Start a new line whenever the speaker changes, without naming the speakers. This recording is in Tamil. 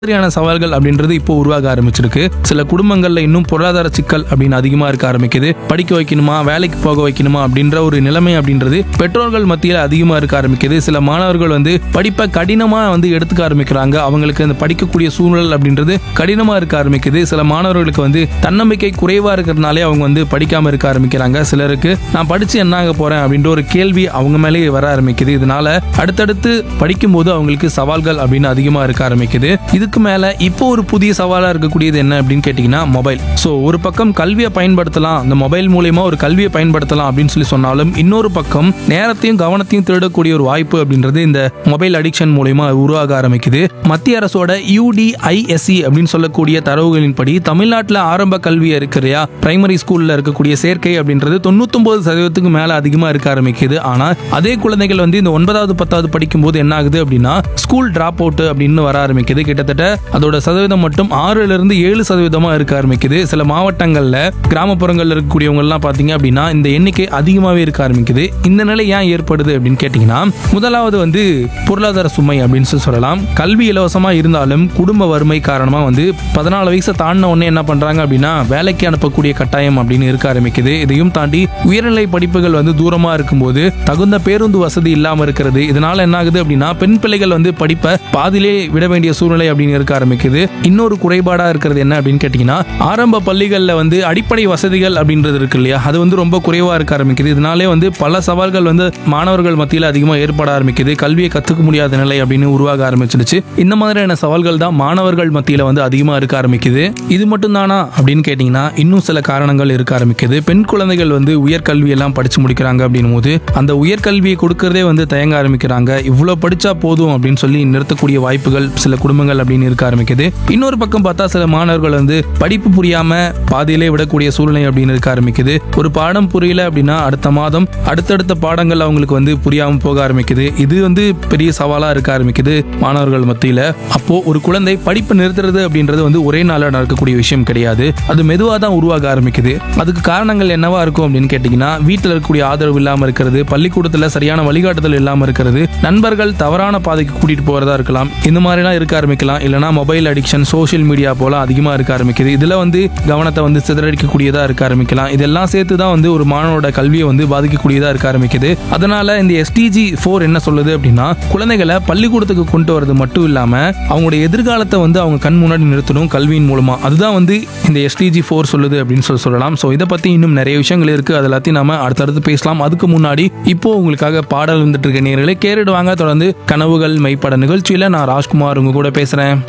மாதிரியான சவால்கள் அப்படின்றது இப்போ உருவாக ஆரம்பிச்சிருக்கு சில குடும்பங்கள்ல இன்னும் பொருளாதார சிக்கல் அப்படின்னு அதிகமா இருக்க ஆரம்பிக்குது படிக்க வைக்கணுமா வேலைக்கு போக வைக்கணுமா அப்படின்ற ஒரு நிலைமை அப்படின்றது பெற்றோர்கள் மத்தியில் அதிகமா இருக்க ஆரம்பிக்குது சில மாணவர்கள் வந்து படிப்பை கடினமா வந்து எடுத்துக்க ஆரம்பிக்கிறாங்க அவங்களுக்கு அந்த படிக்கக்கூடிய சூழல் அப்படின்றது கடினமா இருக்க ஆரம்பிக்குது சில மாணவர்களுக்கு வந்து தன்னம்பிக்கை குறைவா இருக்கிறதுனாலே அவங்க வந்து படிக்காம இருக்க ஆரம்பிக்கிறாங்க சிலருக்கு நான் படிச்சு என்ன ஆக போறேன் அப்படின்ற ஒரு கேள்வி அவங்க மேலே வர ஆரம்பிக்குது இதனால அடுத்தடுத்து படிக்கும்போது அவங்களுக்கு சவால்கள் அப்படின்னு அதிகமா இருக்க ஆரம்பிக்குது இதுக்கு மேல இப்போ ஒரு புதிய சவாலா இருக்கக்கூடியது என்ன அப்படின்னு கேட்டீங்கன்னா மொபைல் ஸோ ஒரு பக்கம் கல்வியை பயன்படுத்தலாம் அந்த மொபைல் மூலியமா ஒரு கல்வியை பயன்படுத்தலாம் அப்படின்னு சொல்லி சொன்னாலும் இன்னொரு பக்கம் நேரத்தையும் கவனத்தையும் திருடக்கூடிய ஒரு வாய்ப்பு அப்படின்றது இந்த மொபைல் அடிக்ஷன் மூலியமா உருவாக ஆரம்பிக்குது மத்திய அரசோட யூடிஐஎஸ்சி அப்படின்னு சொல்லக்கூடிய தரவுகளின்படி தமிழ்நாட்டில் ஆரம்ப கல்வி இருக்கிறையா பிரைமரி ஸ்கூல்ல இருக்கக்கூடிய சேர்க்கை அப்படின்றது தொண்ணூத்தொன்பது சதவீதத்துக்கு மேல அதிகமா இருக்க ஆரம்பிக்குது ஆனா அதே குழந்தைகள் வந்து இந்த ஒன்பதாவது பத்தாவது படிக்கும்போது என்ன ஆகுது அப்படின்னா ஸ்கூல் டிராப் அவுட் அப்படின்னு வர ஆரம்பிக்குது கிட்டத்தட்ட அதோட சதவீதம் மட்டும் ஆறுல இருந்து ஏழு சதவீதமா இருக்க ஆரம்பிக்குது சில மாவட்டங்கள்ல கிராமப்புறங்கள்ல இருக்கக்கூடியவங்க எல்லாம் பாத்தீங்க அப்படின்னா இந்த எண்ணிக்கை அதிகமாவே இருக்க ஆரம்பிக்குது இந்த நிலை ஏன் ஏற்படுது அப்படின்னு கேட்டீங்கன்னா முதலாவது வந்து பொருளாதார சுமை அப்படின்னு சொல்லி சொல்லலாம் கல்வி இலவசமா இருந்தாலும் குடும்ப வறுமை காரணமா வந்து பதினாலு வயசை தாண்டின உடனே என்ன பண்றாங்க அப்படின்னா வேலைக்கு அனுப்பக்கூடிய கட்டாயம் அப்படின்னு இருக்க ஆரம்பிக்குது இதையும் தாண்டி உயர்நிலை படிப்புகள் வந்து தூரமா இருக்கும்போது தகுந்த பேருந்து வசதி இல்லாம இருக்கிறது இதனால என்ன ஆகுது அப்படின்னா பெண் பிள்ளைகள் வந்து படிப்பை பாதியிலே விட வேண்டிய சூழ்நிலை அப்படின்னு இருக்க ஆரம்பிக்குது இன்னொரு குறைபாடா இருக்கிறது என்ன அப்படின்னு கேட்டீங்கன்னா ஆரம்ப பள்ளிகள்ல வந்து அடிப்படை வசதிகள் அப்படின்றது இருக்கு இல்லையா அது வந்து ரொம்ப குறைவா இருக்க ஆரம்பிக்குது இதனாலே வந்து பல சவால்கள் வந்து மாணவர்கள் மத்தியில் அதிகமா ஏற்பட ஆரம்பிக்குது கல்வியை கத்துக்க முடியாத நிலை அப்படின்னு உருவாக ஆரம்பிச்சிடுச்சு இந்த மாதிரியான சவால்கள் தான் மாணவர்கள் மத்தியில் வந்து அதிகமா இருக்க ஆரம்பிக்குது இது மட்டும் தானா அப்படின்னு கேட்டீங்கன்னா இன்னும் சில காரணங்கள் இருக்க ஆரம்பிக்குது பெண் குழந்தைகள் வந்து உயர்கல்வி எல்லாம் படிச்சு முடிக்கிறாங்க அப்படின்னும் போது அந்த உயர்கல்வியை கொடுக்கறதே வந்து தயங்க ஆரம்பிக்கிறாங்க இவ்வளோ படிச்சா போதும் அப்படின்னு சொல்லி நிறுத்தக்கூடிய வாய்ப்புகள் சில குடும்பங்கள் அப்படின்னு இருக்க ஆரம்பிக்குது இன்னொரு பக்கம் பார்த்தா சில மாணவர்கள் வந்து படிப்பு புரியாம பாதியிலே விடக்கூடிய சூழ்நிலை அப்படின்னு இருக்க ஆரம்பிக்குது ஒரு பாடம் புரியல அப்படின்னா அடுத்த மாதம் அடுத்தடுத்த பாடங்கள் அவங்களுக்கு வந்து புரியாம போக ஆரம்பிக்குது இது வந்து பெரிய சவாலா இருக்க ஆரம்பிக்குது மாணவர்கள் மத்தியில அப்போ ஒரு குழந்தை படிப்பு நிறுத்துறது அப்படின்றது வந்து ஒரே நாள்ல நடக்கக்கூடிய விஷயம் கிடையாது அது மெதுவா தான் உருவாக ஆரம்பிக்குது அதுக்கு காரணங்கள் என்னவா இருக்கும் அப்படின்னு கேட்டீங்கன்னா வீட்டில் இருக்கக்கூடிய ஆதரவு இல்லாம இருக்கிறது பள்ளிக்கூடத்துல சரியான வழிகாட்டுதல் இல்லாம இருக்கிறது நண்பர்கள் தவறான பாதைக்கு கூட்டிட்டு போறதா இருக்கலாம் இந்த மாதிரிலாம் இருக்க ஆரம்பிக்கலாம் இல்லைனா மொபைல் அடிக்ஷன் சோஷியல் மீடியா போல அதிகமா இருக்க ஆரம்பிக்குது இதுல வந்து கவனத்தை வந்து சிதறடிக்கக்கூடியதா இருக்க ஆரம்பிக்கலாம் இதெல்லாம் சேர்த்து தான் வந்து ஒரு மாணவனோட கல்வியை வந்து பாதிக்கக்கூடியதா இருக்க ஆரம்பிக்குது அதனால இந்த எஸ்டிஜி ஃபோர் என்ன சொல்லுது அப்படின்னா குழந்தைகளை பள்ளிக்கூடத்துக்கு கொண்டு வரது மட்டும் இல்லாம அவங்களுடைய எதிர்காலத்தை வந்து அவங்க கண் முன்னாடி நிறுத்தணும் கல்வியின் மூலமா அதுதான் வந்து இந்த எஸ்டிஜி ஃபோர் சொல்லுது அப்படின்னு சொல்லி சொல்லலாம் ஸோ இதை பத்தி இன்னும் நிறைய விஷயங்கள் இருக்கு அது எல்லாத்தையும் நாம அடுத்தடுத்து பேசலாம் அதுக்கு முன்னாடி இப்போ உங்களுக்காக பாடல் வந்துட்டு இருக்க நேர்களை கேட்டுடுவாங்க தொடர்ந்து கனவுகள் மெய்ப்பட நிகழ்ச்சியில நான் ராஜ்குமார் உங்க கூட பேசுறேன்